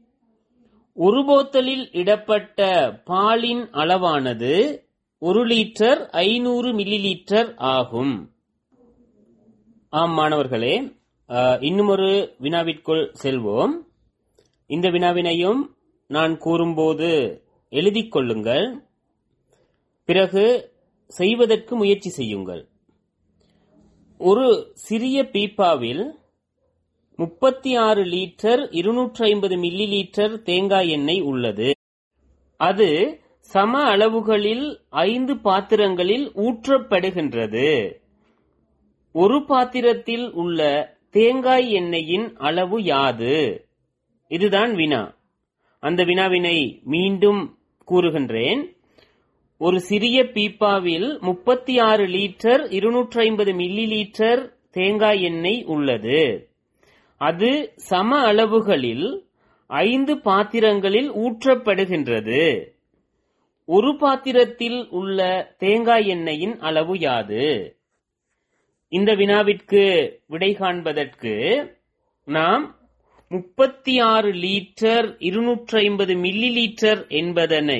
ஒரு போத்தலில் இடப்பட்ட பாலின் அளவானது ஒரு லிட்டர் ஐநூறு மில்லி லீட்டர் ஆகும் ஆம் மாணவர்களே அஹ், இன்னும் ஒரு வினாவிற்குள் செல்வோம் இந்த வினாவினையும் நான் கூறும்போது எழுதிக் கொள்ளுங்கள் பிறகு செய்வதற்கு முயற்சி செய்யுங்கள் ஒரு சிறிய பீப்பாவில் முப்பத்தி ஆறு லிட்டர் இருநூற்றி ஐம்பது மில்லி லீட்டர் தேங்காய் எண்ணெய் உள்ளது அது சம அளவுகளில் ஐந்து பாத்திரங்களில் ஊற்றப்படுகின்றது ஒரு பாத்திரத்தில் உள்ள தேங்காய் எண்ணெயின் அளவு யாது இதுதான் வினா அந்த வினாவினை மீண்டும் கூறுகின்றேன் ஒரு சிறிய பீப்பாவில் முப்பத்தி ஆறு லிட்டர் இருநூற்றி ஐம்பது மில்லி லீட்டர் தேங்காய் எண்ணெய் உள்ளது அது சம அளவுகளில் ஐந்து பாத்திரங்களில் ஊற்றப்படுகின்றது ஒரு பாத்திரத்தில் உள்ள தேங்காய் எண்ணெயின் அளவு யாது இந்த வினாவிற்கு விடை காண்பதற்கு நாம் முப்பத்தி ஆறு லீட்டர் இருநூற்றி ஐம்பது மில்லி லீட்டர் என்பதனை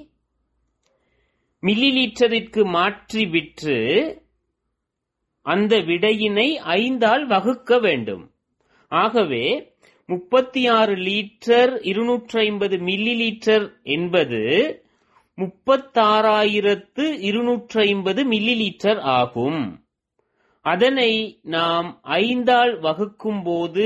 மில்லி லீட்டரிற்கு மாற்றி விற்று அந்த விடையினை ஐந்தால் வகுக்க வேண்டும் ஆகவே முப்பத்தி ஆறு லீட்டர் இருநூற்றி ஐம்பது மில்லி லீட்டர் என்பது முப்பத்தாறாயிரத்து இருநூற்றி ஐம்பது மில்லி லீட்டர் ஆகும் அதனை நாம் ஐந்தால் வகுக்கும்போது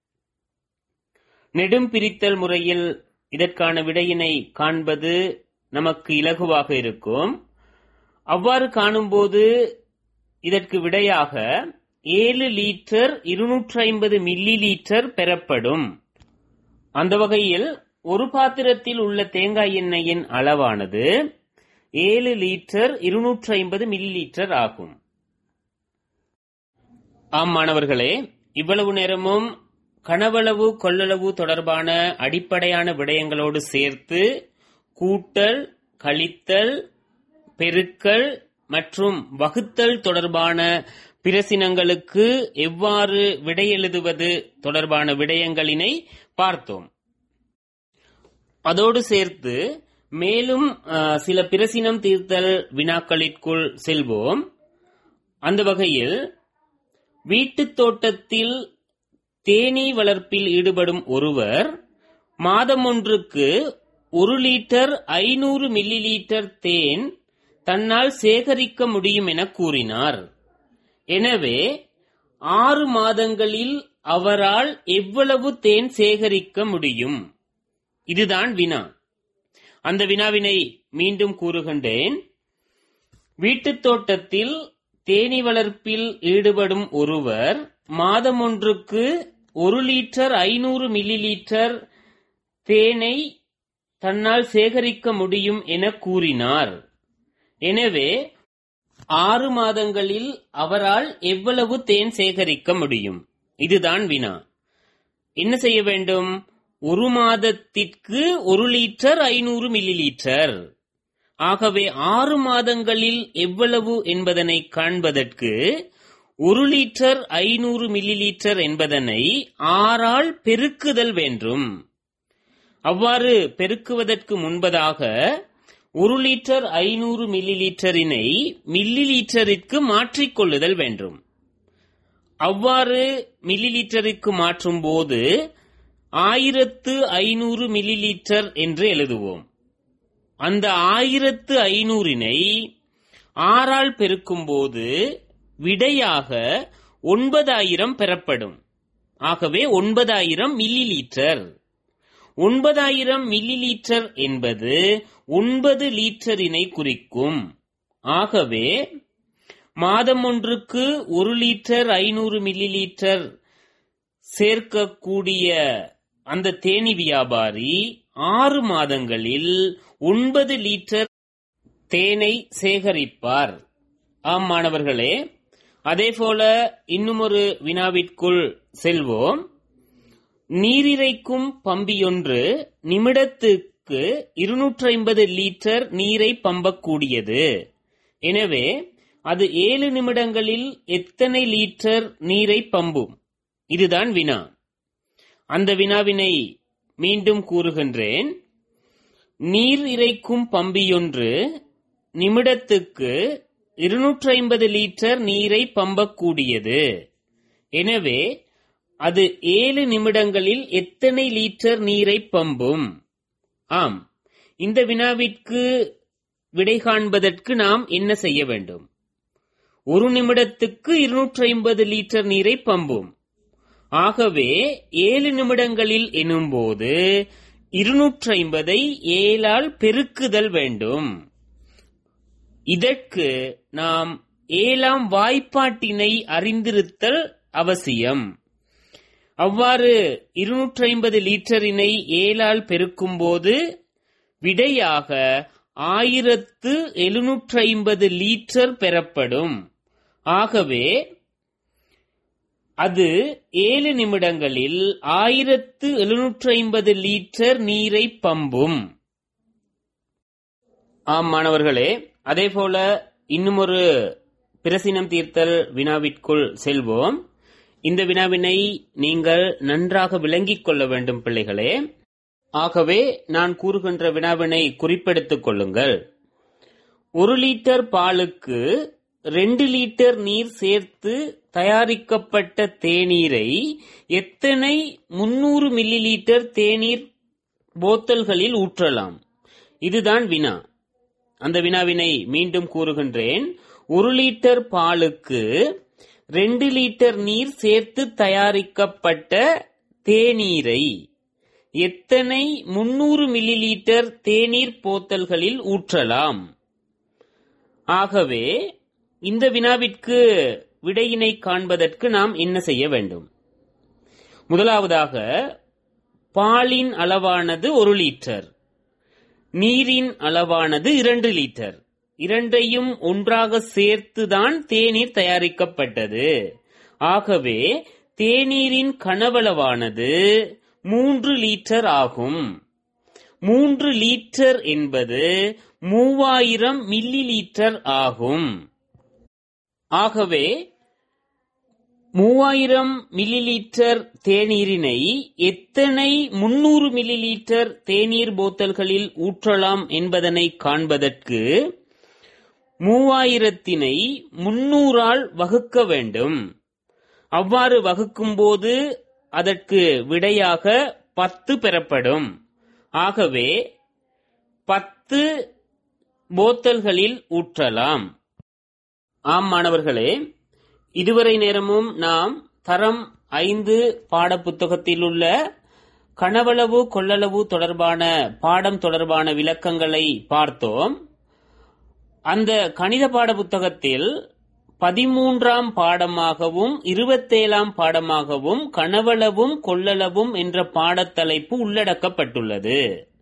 நெடும் பிரித்தல் முறையில் இதற்கான விடையினை காண்பது நமக்கு இலகுவாக இருக்கும் அவ்வாறு காணும்போது இதற்கு விடையாக ஏழு லீட்டர் இருநூற்றி ஐம்பது மில்லி லீட்டர் பெறப்படும் அந்த வகையில் ஒரு பாத்திரத்தில் உள்ள தேங்காய் எண்ணெயின் அளவானது ஏழு லீட்டர் இருநூற்றி ஐம்பது மில்லி லீட்டர் ஆகும் ஆம் மாணவர்களே இவ்வளவு நேரமும் கனவளவு கொள்ளளவு தொடர்பான அடிப்படையான விடயங்களோடு சேர்த்து கூட்டல் கழித்தல் பெருக்கல் மற்றும் வகுத்தல் தொடர்பான பிரசினங்களுக்கு எவ்வாறு விடையெழுதுவது தொடர்பான விடயங்களினை பார்த்தோம் அதோடு சேர்த்து மேலும் அஹ், சில பிரசினம் தீர்த்தல் வினாக்களிற்குள் செல்வோம் அந்த வகையில் வீட்டுத் தோட்டத்தில் தேனீ வளர்ப்பில் ஈடுபடும் ஒருவர் மாதம் ஒன்றுக்கு ஒரு லிட்டர் ஐநூறு மில்லி லீட்டர் தேன் தன்னால் சேகரிக்க முடியும் என கூறினார் எனவே ஆறு மாதங்களில் அவரால் எவ்வளவு தேன் சேகரிக்க முடியும் இதுதான் வினா அந்த வினாவினை மீண்டும் கூறுகின்றேன் வீட்டுத் தோட்டத்தில் தேனீ வளர்ப்பில் ஈடுபடும் ஒருவர் மாதம் ஒன்றுக்கு ஒரு லிட்டர் ஐநூறு மில்லி லீட்டர் தேனை தன்னால் சேகரிக்க முடியும் என கூறினார் எனவே ஆறு மாதங்களில் அவரால் எவ்வளவு தேன் சேகரிக்க முடியும் இதுதான் வினா என்ன செய்ய வேண்டும் ஒரு மாதத்திற்கு ஒரு லிட்டர் ஐநூறு மில்லி லீட்டர் ஆகவே ஆறு மாதங்களில் எவ்வளவு என்பதனை காண்பதற்கு ஒரு லிட்டர் ஐநூறு மில்லி லீட்டர் என்பதனை ஆறால் பெருக்குதல் வேண்டும் அவ்வாறு பெருக்குவதற்கு முன்பதாக ஒரு லிட்டர் ஐநூறு மில்லி லீட்டரினை மில்லி லீட்டரிற்கு மாற்றிக் கொள்ளுதல் வேண்டும் அவ்வாறு மில்லி லீட்டருக்கு மாற்றும் போது ஆயிரத்து ஐநூறு மில்லி லீட்டர் என்று எழுதுவோம் அந்த ஆயிரத்து ஐநூறினை ஆறால் பெருக்கும்போது விடையாக ஒன்பதாயிரம் பெறப்படும் ஆகவே ஒன்பதாயிரம் மில்லி லீட்டர் ஒன்பதாயிரம் மில்லி லீட்டர் என்பது ஒன்பது லீட்டரினை குறிக்கும் ஆகவே மாதம் ஒன்றுக்கு ஒரு லிட்டர் ஐநூறு மில்லி லீட்டர் சேர்க்கக்கூடிய அந்த தேனி வியாபாரி ஆறு மாதங்களில் ஒன்பது லிட்டர் தேனை சேகரிப்பார் ஆம் மாணவர்களே அதேபோல இன்னும் ஒரு வினாவிற்குள் செல்வோம் நீரிறைக்கும் பம்பியொன்று நிமிடத்துக்கு இருநூற்றி ஐம்பது லிட்டர் நீரை பம்பக்கூடியது எனவே அது ஏழு நிமிடங்களில் எத்தனை லிட்டர் நீரை பம்பும் இதுதான் வினா அந்த வினாவினை மீண்டும் கூறுகின்றேன் நீர் இறைக்கும் பம்பியொன்று நிமிடத்துக்கு இருநூற்றி ஐம்பது லிட்டர் நீரை பம்பக்கூடியது எனவே அது ஏழு நிமிடங்களில் எத்தனை லிட்டர் நீரை பம்பும் ஆம் இந்த வினாவிற்கு விடை காண்பதற்கு நாம் என்ன செய்ய வேண்டும் ஒரு நிமிடத்துக்கு இருநூற்றி ஐம்பது லிட்டர் நீரை பம்பும் ஆகவே ஏழு நிமிடங்களில் எனும்போது இருநூற்றி ஐம்பதை ஏழால் பெருக்குதல் வேண்டும் இதற்கு நாம் ஏழாம் வாய்ப்பாட்டினை அறிந்திருத்தல் அவசியம் அவ்வாறு இருநூற்றி ஐம்பது லீட்டரினை ஏழால் பெருக்கும்போது விடையாக ஆயிரத்து எழுநூற்றி ஐம்பது லீட்டர் பெறப்படும் ஆகவே அது ஏழு நிமிடங்களில் ஆயிரத்து எழுநூற்றி ஐம்பது லீட்டர் நீரை பம்பும் ஆம் மாணவர்களே அதேபோல இன்னும் ஒரு பிரசினம் தீர்த்தல் வினாவிற்குள் செல்வோம் இந்த வினாவினை நீங்கள் நன்றாக விளங்கிக் கொள்ள வேண்டும் பிள்ளைகளே ஆகவே நான் கூறுகின்ற வினாவினை குறிப்பெடுத்துக் கொள்ளுங்கள் ஒரு லிட்டர் பாலுக்கு ரெண்டு லிட்டர் நீர் சேர்த்து தயாரிக்கப்பட்ட தேநீரை எத்தனை முன்னூறு மில்லி லிட்டர் தேநீர் போத்தல்களில் ஊற்றலாம் இதுதான் வினா அந்த வினாவினை மீண்டும் கூறுகின்றேன் ஒரு லிட்டர் பாலுக்கு ரெண்டு லிட்டர் நீர் சேர்த்து தயாரிக்கப்பட்ட தேநீரை எத்தனை முன்னூறு மில்லி லிட்டர் தேநீர் போத்தல்களில் ஊற்றலாம் ஆகவே இந்த வினாவிற்கு விடையினை காண்பதற்கு நாம் என்ன செய்ய வேண்டும் முதலாவதாக பாலின் அளவானது ஒரு லிட்டர் நீரின் அளவானது இரண்டு லிட்டர் இரண்டையும் ஒன்றாக சேர்த்துதான் தேநீர் தயாரிக்கப்பட்டது ஆகவே தேநீரின் கனவளவானது மூன்று லீட்டர் ஆகும் மூன்று லீட்டர் என்பது மூவாயிரம் மில்லி லீட்டர் ஆகும் ஆகவே மூவாயிரம் மில்லி லீட்டர் தேநீரினை எத்தனை முன்னூறு மில்லி லீட்டர் தேநீர் போத்தல்களில் ஊற்றலாம் என்பதனை காண்பதற்கு மூவாயிரத்தினை முன்னூறால் வகுக்க வேண்டும் அவ்வாறு வகுக்கும்போது அதற்கு விடையாக பத்து பெறப்படும் ஆகவே பத்து போத்தல்களில் ஊற்றலாம் ஆம் மாணவர்களே இதுவரை நேரமும் நாம் தரம் ஐந்து பாடப்புத்தகத்தில் உள்ள கனவளவு கொள்ளளவு தொடர்பான பாடம் தொடர்பான விளக்கங்களை பார்த்தோம் அந்த கணித பாட புத்தகத்தில் பதிமூன்றாம் பாடமாகவும் இருபத்தேழாம் பாடமாகவும் கனவளவும் கொள்ளளவும் என்ற பாடத்தலைப்பு உள்ளடக்கப்பட்டுள்ளது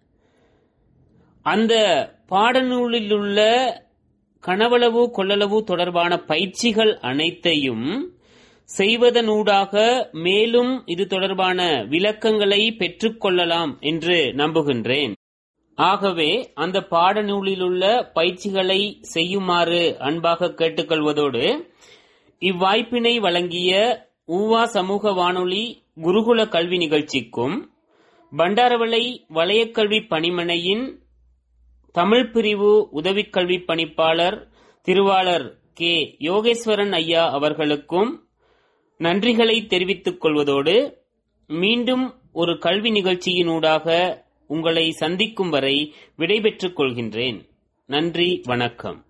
அந்த பாடநூலில் உள்ள கனவளவு கொள்ளளவு தொடர்பான பயிற்சிகள் அனைத்தையும் செய்வதனூடாக மேலும் இது தொடர்பான விளக்கங்களை பெற்றுக்கொள்ளலாம் என்று நம்புகின்றேன் ஆகவே அந்த பாடநூலில் உள்ள பயிற்சிகளை செய்யுமாறு அன்பாக கேட்டுக்கொள்வதோடு இவ்வாய்ப்பினை வழங்கிய ஊவா சமூக வானொலி குருகுல கல்வி நிகழ்ச்சிக்கும் பண்டாரவளை வலயக்கல்வி பணிமனையின் தமிழ் பிரிவு உதவிக்கல்வி பணிப்பாளர் திருவாளர் கே யோகேஸ்வரன் ஐயா அவர்களுக்கும் நன்றிகளை தெரிவித்துக் கொள்வதோடு மீண்டும் ஒரு கல்வி நிகழ்ச்சியினூடாக உங்களை சந்திக்கும் வரை விடைபெற்றுக் கொள்கின்றேன் நன்றி வணக்கம்